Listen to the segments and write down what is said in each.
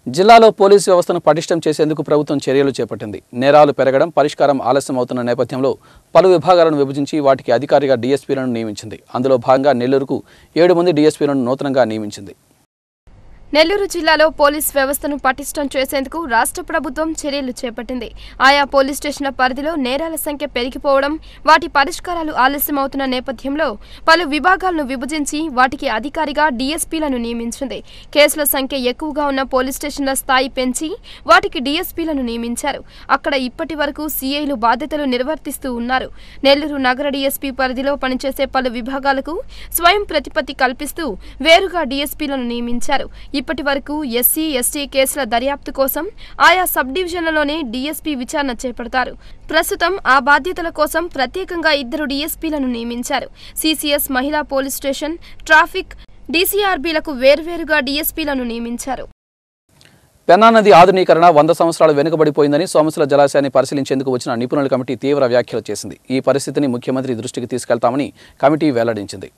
జిల్లాలో పోలీసు వ్యవస్థను పటిష్టం చేసేందుకు ప్రభుత్వం చర్యలు చేపట్టింది నేరాలు పెరగడం పరిష్కారం ఆలస్యం అవుతున్న నేపథ్యంలో పలు విభాగాలను విభజించి వాటికి అధికారిగా డీఎస్పీలను నియమించింది అందులో భాగంగా నెల్లూరుకు ఏడు మంది డీఎస్పీలను నూతనంగా నియమించింది నెల్లూరు జిల్లాలో పోలీస్ వ్యవస్థను పటిష్టం చేసేందుకు రాష్ట్ర ప్రభుత్వం చర్యలు చేపట్టింది ఆయా పోలీస్ స్టేషన్ల పరిధిలో నేరాల సంఖ్య పెరిగిపోవడం వాటి పరిష్కారాలు ఆలస్యమవుతున్న నేపథ్యంలో పలు విభాగాలను విభజించి వాటికి అధికారిగా డీఎస్పీలను నియమించింది కేసుల సంఖ్య ఎక్కువగా ఉన్న పోలీస్ స్టేషన్ల స్థాయి పెంచి వాటికి డీఎస్పీలను నియమించారు అక్కడ ఇప్పటి వరకు సీఐలు బాధ్యతలు నిర్వర్తిస్తూ ఉన్నారు నెల్లూరు నగర డీఎస్పీ పరిధిలో పనిచేసే పలు విభాగాలకు స్వయం ప్రతిపత్తి కల్పిస్తూ వేరుగా డీఎస్పీలను నియమించారు ఇప్పటి వరకు ఎస్సీ ఎస్టీ కేసుల దర్యాప్తు కోసం ఆయా సబ్ డివిజన్లలోనే డీఎస్పీ విచారణ చేపడతారు ప్రస్తుతం ఆ బాధ్యతల కోసం ప్రత్యేకంగా ఇద్దరు డీఎస్పీలను నియమించారు సీసీఎస్ మహిళా పోలీస్ స్టేషన్ ట్రాఫిక్ డీసీఆర్బీలకు వేర్వేరుగా డీఎస్పీలను నియమించారు పెన్నా నది ఆధునీకరణ వంద సంవత్సరాలు వెనుకబడిపోయిందని సోమశిల జలాశయాన్ని పరిశీలించేందుకు వచ్చిన నిపుణుల కమిటీ తీవ్ర వ్యాఖ్యలు చేసింది ఈ పరిస్థితిని ముఖ్యమంత్రి దృష్టికి తీసుకెళ్తామని కమిటీ వెల్లడించింది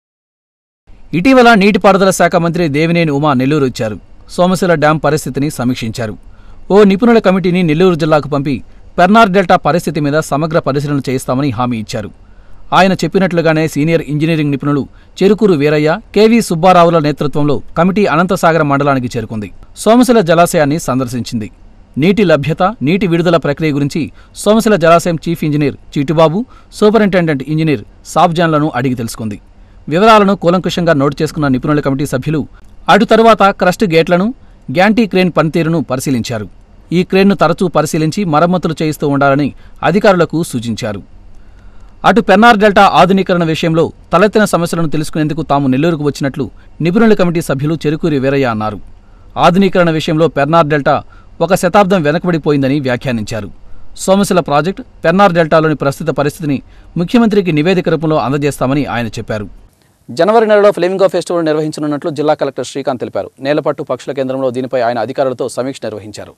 ఇటీవల నీటిపారుదల శాఖ మంత్రి దేవినేని ఉమా నెల్లూరు వచ్చారు సోమశిల డ్యాం పరిస్థితిని సమీక్షించారు ఓ నిపుణుల కమిటీని నెల్లూరు జిల్లాకు పంపి పెర్నార్ డెల్టా పరిస్థితి మీద సమగ్ర పరిశీలన చేయిస్తామని హామీ ఇచ్చారు ఆయన చెప్పినట్లుగానే సీనియర్ ఇంజనీరింగ్ నిపుణులు చెరుకూరు వీరయ్య కెవి సుబ్బారావుల నేతృత్వంలో కమిటీ అనంతసాగర మండలానికి చేరుకుంది సోమశిల జలాశయాన్ని సందర్శించింది నీటి లభ్యత నీటి విడుదల ప్రక్రియ గురించి సోమశిల జలాశయం chief engineer Cheetubabu superintendent engineer సాబ్జాన్లను అడిగి తెలుసుకుంది వివరాలను కూలంకుషంగా నోటు చేసుకున్న నిపుణుల కమిటీ సభ్యులు అటు తరువాత క్రస్ట్ గేట్లను గ్యాంటీ క్రేన్ పనితీరును పరిశీలించారు ఈ క్రేన్ను తరచూ పరిశీలించి మరమ్మతులు చేయిస్తూ ఉండాలని అధికారులకు సూచించారు అటు పెన్నార్ డెల్టా ఆధునీకరణ విషయంలో తలెత్తిన సమస్యలను తెలుసుకునేందుకు తాము నెల్లూరుకు వచ్చినట్లు నిపుణుల కమిటీ సభ్యులు చెరుకూరి వీరయ్య అన్నారు ఆధునీకరణ విషయంలో పెన్నార్ డెల్టా ఒక శతాబ్దం వెనకబడిపోయిందని వ్యాఖ్యానించారు సోమశిల ప్రాజెక్టు పెన్నార్ డెల్టాలోని ప్రస్తుత పరిస్థితిని ముఖ్యమంత్రికి నివేదిక రూపంలో అందజేస్తామని ఆయన చెప్పారు జనవరి నెలలో ఫ్లేమింగో ఫెస్టివల్ నిర్వహించనున్నట్లు జిల్లా కలెక్టర్ శ్రీకాంత్ తెలిపారు నేలపట్టు పక్షుల కేంద్రంలో దీనిపై ఆయన అధికారులతో సమీక్ష నిర్వహించారు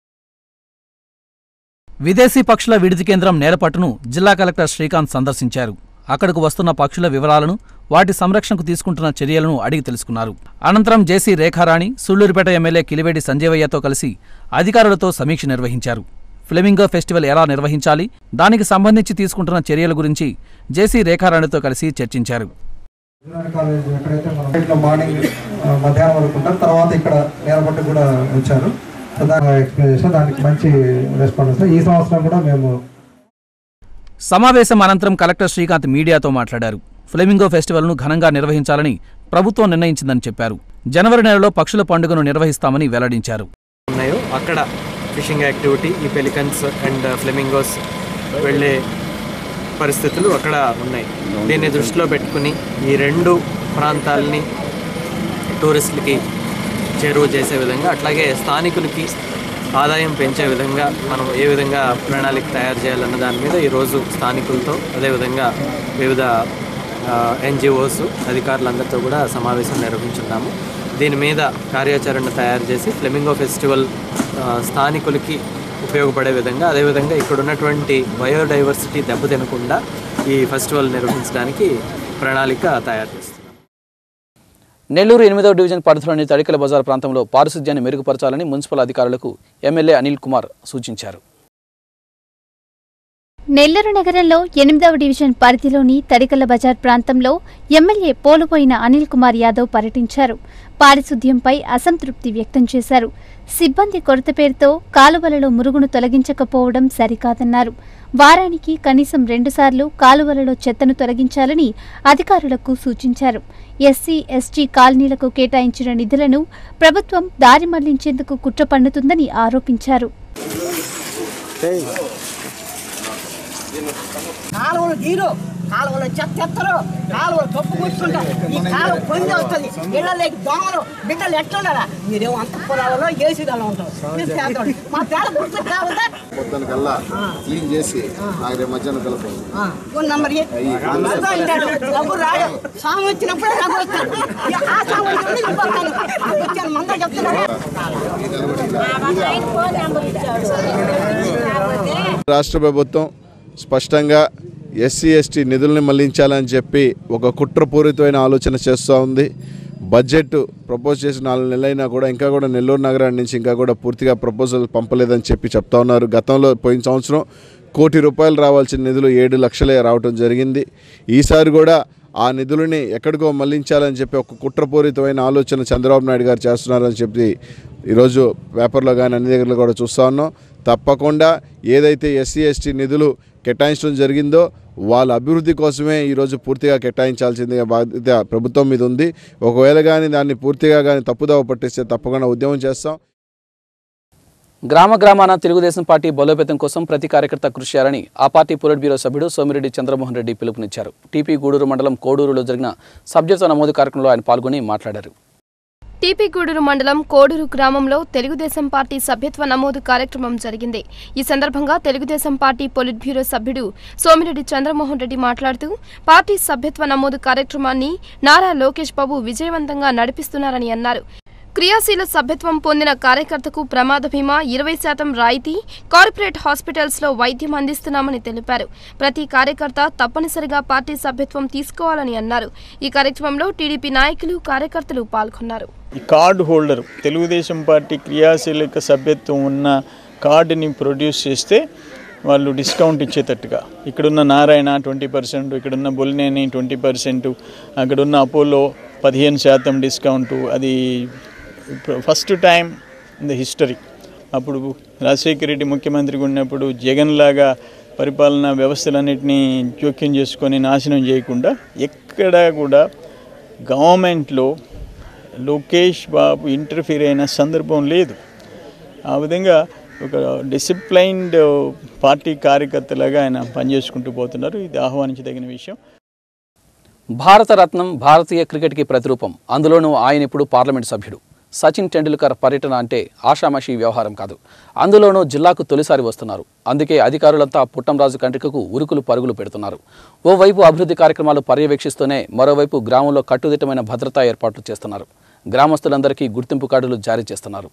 విదేశీ పక్షుల విడిది కేంద్రం నేలపట్టును జిల్లా కలెక్టర్ శ్రీకాంత్ సందర్శించారు అక్కడకు వస్తున్న పక్షుల వివరాలను వాటి సంరక్షణకు తీసుకుంటున్న చర్యలను అడిగి తెలుసుకున్నారు అనంతరం జేసీ రేఖారాణి సుళ్లూరుపేట ఎమ్మెల్యే కిలివేడి సంజీవయ్యతో కలిసి అధికారులతో సమీక్ష నిర్వహించారు ఫ్లెమింగో ఫెస్టివల్ ఎలా నిర్వహించాలి దానికి సంబంధించి తీసుకుంటున్న చర్యల గురించి జేసీ రేఖారాణితో కలిసి చర్చించారు ఇంజనీరింగ్ కాలేజ్ ఎక్కడైతే మనం ఇట్లా మార్నింగ్ ఆ, మధ్యాహ్నం వరకు ఉంటారు తర్వాత ఇక్కడ నేలపట్టు కూడా వచ్చారు సో దాన్ని ఎక్స్ప్లెయిన్ చేసాం దానికి మంచి రెస్పాన్స్ వస్తుంది ఈ సంవత్సరం కూడా మేము సమావేశం అనంతరం కలెక్టర్ శ్రీకాంత్ మీడియాతో మాట్లాడారు ఫ్లెమింగో ఫెస్టివల్ను ఘనంగా నిర్వహించాలని ప్రభుత్వం నిర్ణయించిందని చెప్పారు జనవరి నెలలో పక్షుల పండుగను నిర్వహిస్తామని వెల్లడించారు ఉన్నాయో అక్కడ ఫిషింగ్ యాక్టివిటీ ఈ పెలికన్స్ అండ్ ఫ్లెమింగోస్ వెళ్ళే పరిస్థితులు అక్కడ ఉన్నాయి దీన్ని దృష్టిలో పెట్టుకుని ఈ రెండు ప్రాంతాలని టూరిస్టులకి చేరువ చేసే విధంగా అట్లాగే స్థానికులకి ఆదాయం పెంచే విధంగా మనం ఏ విధంగా ప్రణాళిక తయారు చేయాలన్న దాని మీద ఈరోజు స్థానికులతో అదేవిధంగా వివిధ ఎన్జిఓస్ అధికారులందరితో కూడా సమావేశం నిర్వహించున్నాము దీని మీద కార్యాచరణ తయారు చేసి ఫ్లెమింగో ఫెస్టివల్ ఆ, స్థానికులకి ఉపయోగపడే విధంగా అదేవిధంగా ఇక్కడ ఉన్నటువంటి బయోడైవర్సిటీ దెబ్బతినకుండా ఈ ఫెస్టివల్ నిర్వహించడానికి ప్రణాళిక తయారు చేస్తున్నాం నెల్లూరు ఎనిమిదవ డివిజన్ పరిధిలోని తడికల బజార్ ప్రాంతంలో పారిశుధ్యాన్ని మెరుగుపరచాలని మున్సిపల్ అధికారులకు ఎమ్మెల్యే అనిల్ కుమార్ సూచించారు నెల్లూరు నగరంలో ఎనిమిదవ డివిజన్ పరిధిలోని తడికల బజార్ ప్రాంతంలో ఎమ్మెల్యే పోలుపోయిన అనిల్ కుమార్ యాదవ్ పర్యటించారు పారిశుద్ధ్యంపై అసంతృప్తి వ్యక్తం చేశారు సిబ్బంది కొరత పేరుతో కాలువలలో మురుగును తొలగించకపోవడం సరికాదన్నారు వారానికి కనీసం రెండుసార్లు కాలువలలో చెత్తను తొలగించాలని అధికారులకు సూచించారు ఎస్సీ ఎస్టీ కాలనీలకు కేటాయించిన నిధులను ప్రభుత్వం దారి మళ్లించేందుకు కుట్ర పన్నుతుందని ఆరోపించారు కాలువలు నీరు కాలువలు చెత్త ఎత్తరు కాలువలు కప్పు కూర్చుంటా ఈ కాలువ పొంగి వస్తుంది ఇళ్ళలోకి దోమలు బిడ్డలు ఎట్లుండాలా మీరేమో అంత పొలాలలో ఏసీ దానిలో ఉంటారు మీరు చేద్దాం మా పేడ గుర్తు కావద్దా పొద్దునకల్లా క్లీన్ చేసి నాకు రేపు మధ్యాహ్నం కలుపు ఫోన్ నంబర్ డబ్బు రాడు స్వామి వచ్చినప్పుడే డబ్బు వస్తాడు ఇక ఆ స్వామి వచ్చినప్పుడు నేను పోతాను. వచ్చాను మంద చెప్తున్నాడు రాష్ట్ర ప్రభుత్వం స్పష్టంగా ఎస్సీ ఎస్టీ నిధుల్ని మళ్లించాలని చెప్పి ఒక కుట్రపూరితమైన ఆలోచన చేస్తూ ఉంది బడ్జెట్ ప్రపోజ్ చేసి నాలుగు నెలలైనా కూడా ఇంకా కూడా నెల్లూరు నగరాన్ని నుంచి ఇంకా కూడా పూర్తిగా ప్రపోజల్ పంపలేదని చెప్పి చెప్తా ఉన్నారు గతంలో పోయిన సంవత్సరం కోటి రూపాయలు రావాల్సిన నిధులు ఏడు లక్షలే రావటం జరిగింది ఈసారి కూడా ఆ నిధులని ఎక్కడికో మళ్లించాలని చెప్పి ఒక కుట్రపూరితమైన ఆలోచన చంద్రబాబు నాయుడు గారు చేస్తున్నారని చెప్పి ఈరోజు పేపర్లో కానీ అన్ని దగ్గరలో కూడా చూస్తా ఉన్నాం తప్పకుండా ఏదైతే ఎస్సీ ఎస్టీ నిధులు కేటాయించడం జరిగిందో వాళ్ళ అభివృద్ధి కోసమే ఈరోజు పూర్తిగా కేటాయించాల్సింది బాధ్యత ప్రభుత్వం మీద ఉంది ఒకవేళ కానీ దాన్ని పూర్తిగా కానీ తప్పుదోవ పట్టిస్తే తప్పకుండా ఉద్యమం చేస్తాం గ్రామ గ్రామాన తెలుగుదేశం పార్టీ బలోపేతం కోసం ప్రతి కార్యకర్త కృషి చేయాలని ఆ పార్టీ పొలిట్ బ్యూరో సభ్యుడు సోమిరెడ్డి చంద్రమోహన్ రెడ్డి పిలుపునిచ్చారు టీపీ గూడూరు మండలం కోడూరులో జరిగిన సభ్యత్వ నమోదు కార్యక్రమంలో ఆయన పాల్గొని మాట్లాడారు టీపీ గూడూరు మండలం కోడూరు గ్రామంలో తెలుగుదేశం పార్టీ సభ్యత్వ నమోదు కార్యక్రమం జరిగింది ఈ సందర్భంగా తెలుగుదేశం పార్టీ పొలిట్ బ్యూరో సభ్యుడు సోమిరెడ్డి చంద్రమోహన్ రెడ్డి మాట్లాడుతూ పార్టీ సభ్యత్వ నమోదు కార్యక్రమాన్ని నారా లోకేష్ బాబు విజయవంతంగా నడిపిస్తున్నారని అన్నారు క్రియాశీల సభ్యత్వం పొందిన కార్యకర్తకు ప్రమాద బీమా ఇరవై శాతం రాయితీ కార్పొరేట్ హాస్పిటల్స్ లో వైద్యం అందిస్తున్నామని తెలిపారు ప్రతి కార్యకర్త తప్పనిసరిగా పార్టీ సభ్యత్వం తీసుకోవాలని అన్నారు ఈ కార్యక్రమంలో టీడీపీ నాయకులు కార్యకర్తలు పాల్గొన్నారు ఈ కార్డు హోల్డర్ తెలుగుదేశం పార్టీ క్రియాశీలక సభ్యత్వం ఉన్న కార్డుని ప్రొడ్యూస్ చేస్తే వాళ్ళు డిస్కౌంట్ ఇచ్చేటట్టుగా ఇక్కడున్న నారాయణ ట్వంటీ పర్సెంట్ ఇక్కడున్న బొలినేని ట్వంటీ పర్సెంట్ అక్కడున్న అపోలో పదిహేను శాతం డిస్కౌంట్ అది first time in the history అప్పుడు రాజశేఖర రెడ్డి ముఖ్యమంత్రిగా ఉన్నప్పుడు జగన్ లాగా పరిపాలనా వ్యవస్థలన్నింటినీ జోక్యం చేసుకొని నాశనం చేయకుండా ఎక్కడ కూడా గవర్నమెంట్లో లోకేష్ బాబు ఇంటర్ఫీర్ అయిన సందర్భం లేదు ఆ విధంగా ఒక డిసిప్లైన్డ్ పార్టీ కార్యకర్తలాగా ఆయన పనిచేసుకుంటూ పోతున్నారు ఇది ఆహ్వానించదగిన విషయం భారతరత్నం భారతీయ క్రికెట్కి ప్రతిరూపం అందులోనూ ఆయన ఇప్పుడు పార్లమెంట్ సభ్యుడు సచిన్ టెండూల్కర్ పర్యటన అంటే ఆషామాషి వ్యవహారం కాదు అందులోనూ జిల్లాకు తొలిసారి వస్తున్నారు అందుకే అధికారులంతా పుట్టంరాజు కంట్రికకు ఉరుకులు పరుగులు పెడుతున్నారు ఓవైపు అభివృద్ధి కార్యక్రమాలు పర్యవేక్షిస్తూనే మరోవైపు గ్రామంలో కట్టుదిట్టమైన భద్రతా ఏర్పాట్లు చేస్తున్నారు గ్రామస్తులందరికీ గుర్తింపు కార్డులు జారీ చేస్తున్నారు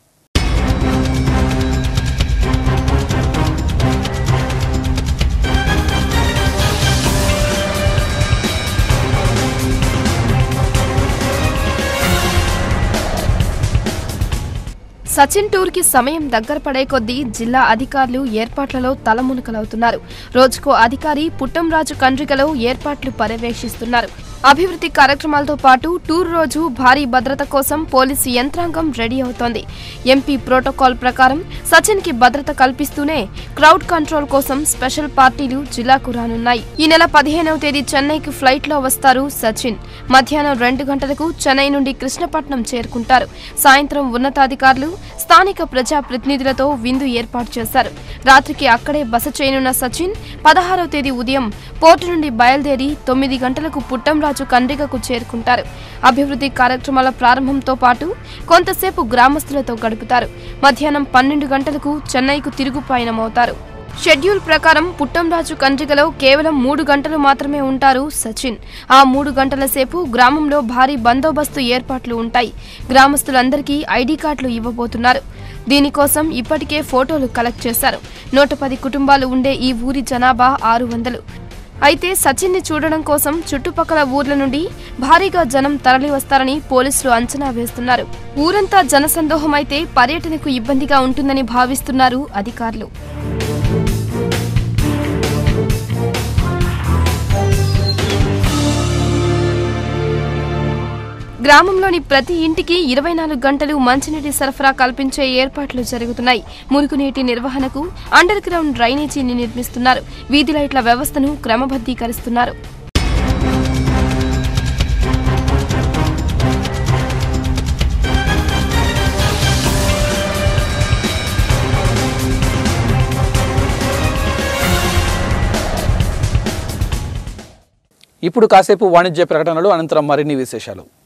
సచిన్ టూర్ కి సమయం దగ్గర పడే కొద్దీ జిల్లా అధికారులు ఏర్పాట్లలో తలమునకలవుతున్నారు రోజుకో అధికారి పుట్టంరాజు కండ్రికలో ఏర్పాట్లు పర్యవేక్షిస్తున్నారు అభివృద్ధి కార్యక్రమాలతో పాటు టూర్ రోజు భారీ భద్రత కోసం పోలీసు యంత్రాంగం రెడీ అవుతోంది ఎంపీ ప్రోటోకాల్ ప్రకారం సచిన్ కి భద్రత కల్పిస్తూనే క్రౌడ్ కంట్రోల్ కోసం స్పెషల్ పార్టీలు జిల్లాకు రానున్నాయి ఈ నెల పదిహేనవ తేదీ చెన్నైకి ఫ్లైట్ లో వస్తారు సచిన్ మధ్యాహ్నం రెండు గంటలకు చెన్నై నుండి కృష్ణపట్నం చేరుకుంటారు సాయంత్రం ఉన్నతాధికారులు స్థానిక ప్రజా ప్రతినిధులతో విందు ఏర్పాటు చేశారు రాత్రికి అక్కడే బస చేయనున్న సచిన్ పదహారవ తేదీ ఉదయం పోర్టు నుండి బయలుదేరి తొమ్మిది గంటలకు పుట్టంరాజు కండ్రిగకు చేరుకుంటారు అభివృద్ధి కార్యక్రమాల ప్రారంభంతో పాటు కొంతసేపు గ్రామస్తులతో గడుపుతారు మధ్యాహ్నం పన్నెండు గంటలకు చెన్నైకు తిరుగు పయనమవుతారు షెడ్యూల్ ప్రకారం పుట్టంరాజు కండ్రిగలో కేవలం మూడు గంటలు మాత్రమే ఉంటారు సచిన్ ఆ మూడు గంటల సేపు గ్రామంలో భారీ బందోబస్తు ఏర్పాట్లు ఉంటాయి గ్రామస్తులందరికీ ఐడి కార్డులు ఇవ్వబోతున్నారు దీనికోసం ఇప్పటికే ఫోటోలు కలెక్ట్ చేశారు నూట పది కుటుంబాలు ఉండే ఈ ఊరి జనాభా ఆరు వందలు అయితే సచిన్ని చూడడం కోసం చుట్టుపక్కల ఊర్ల నుండి భారీగా జనం తరలి వస్తారని పోలీసులు అంచనా వేస్తున్నారు ఊరంతా జనసందోహమైతే పర్యటనకు ఇబ్బందిగా ఉంటుందని భావిస్తున్నారు అధికారులు గ్రామంలోని ప్రతి ఇంటికి ఇరవై నాలుగు గంటలు మంచినీటి సరఫరా కల్పించే ఏర్పాట్లు జరుగుతున్నాయి మురుగునీటి నిర్వహణకు అండర్ గ్రౌండ్ డ్రైనేజీని నిర్మిస్తున్నారు వీధి లైట్ల వ్యవస్థను క్రమబద్ధీకరిస్తున్నారు ఇప్పుడు కాసేపు వాణిజ్య ప్రకటనలు అనంతరం మరిన్ని విశేషాలు